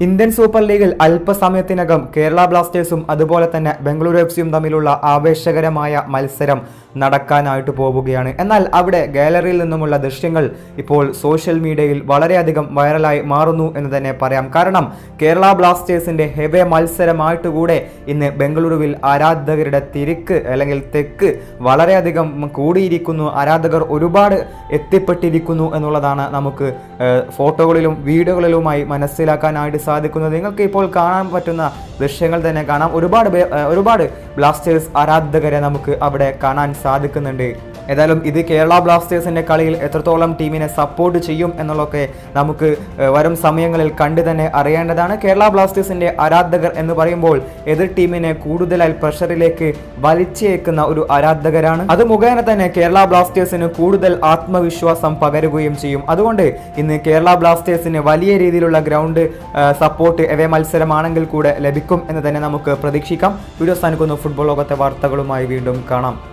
Indian super ലീഗിൽ അല്പസമയത്തിനകം കേരള ബ്ലാസ്റ്റേഴ്സും അതുപോലെ തന്നെ ബംഗളൂരു എഫ് സിയും തമ്മിലുള്ള ആവേശകരമായ മത്സരം നടക്കാനായിട്ട് പോവുകയാണ് എന്നാൽ അവിടെ ഗാലറിയിൽ നിന്നുമുള്ള ദൃശ്യങ്ങൾ ഇപ്പോൾ സോഷ്യൽ മീഡിയയിൽ വളരെയധികം വൈറലായി മാറുന്നു എന്ന് തന്നെ പറയാം കാരണം കേരള ബ്ലാസ്റ്റേഴ്സിന്റെ ഹെവേ മത്സരമായിട്ട് കൂടെ ഇന്ന് ബംഗളൂരുവിൽ ആരാധകരുടെ തിരിക്ക് അല്ലെങ്കിൽ തെക്ക് വളരെയധികം കൂടിയിരിക്കുന്നു ആരാധകർ ഒരുപാട് എത്തിപ്പെട്ടിരിക്കുന്നു എന്നുള്ളതാണ് നമുക്ക് ഏഹ്, ഫോട്ടോകളിലും വീഡിയോകളിലുമായി മനസ്സിലാക്കാനായിട്ട് സാധിക്കുന്നത് നിങ്ങൾക്ക് ഇപ്പോൾ കാണാൻ പറ്റുന്ന ദൃശ്യങ്ങൾ തന്നെ കാണാം ഒരുപാട് പേ- ഏഹ്, ഒരുപാട് ബ്ലാസ്റ്റേഴ്സ് ആരാധകരെ നമുക്ക് അവിടെ കാണാൻ സാധിക്കുന്നുണ്ട് ഏതായാലും ഇത് കേരള ബ്ലാസ്റ്റേഴ്സിന്റെ കളിയിൽ എത്രത്തോളം ടീമിനെ സപ്പോർട്ട് ചെയ്യും എന്നുള്ളതൊക്കെ നമുക്ക് ഏഹ്, വരും സമയങ്ങളിൽ കണ്ടു തന്നെ അറിയേണ്ടതാണ് കേരള ബ്ലാസ്റ്റേഴ്സിന്റെ ആരാധകർ എന്ന് പറയുമ്പോൾ എതിർ ടീമിനെ കൂടുതലായി പ്രഷറിലേക്ക് വലിച്ചേക്കുന്ന ഒരു ആരാധകരാണ് അത് മുഖേന തന്നെ കേരള ബ്ലാസ്റ്റേഴ്സിന് കൂടുതൽ ആത്മവിശ്വാസം പകരുകയും ചെയ്യും അതുകൊണ്ട് ഇന്ന് കേരള ബ്ലാസ്റ്റേഴ്സിന് വലിയ രീതിയിലുള്ള ഗ്രൗണ്ട് സപ്പോർട്ട് എവേ മത്സരമാണെങ്കിൽ കൂടെ ലഭിക്കും എന്ന് തന്നെ നമുക്ക് പ്രതീക്ഷിക്കാം വീഡിയോ സ്ഥാനിക്കുന്ന ഫുട്ബോൾ ലോകത്തെ വാർത്തകളുമായി വീണ്ടും കാണാം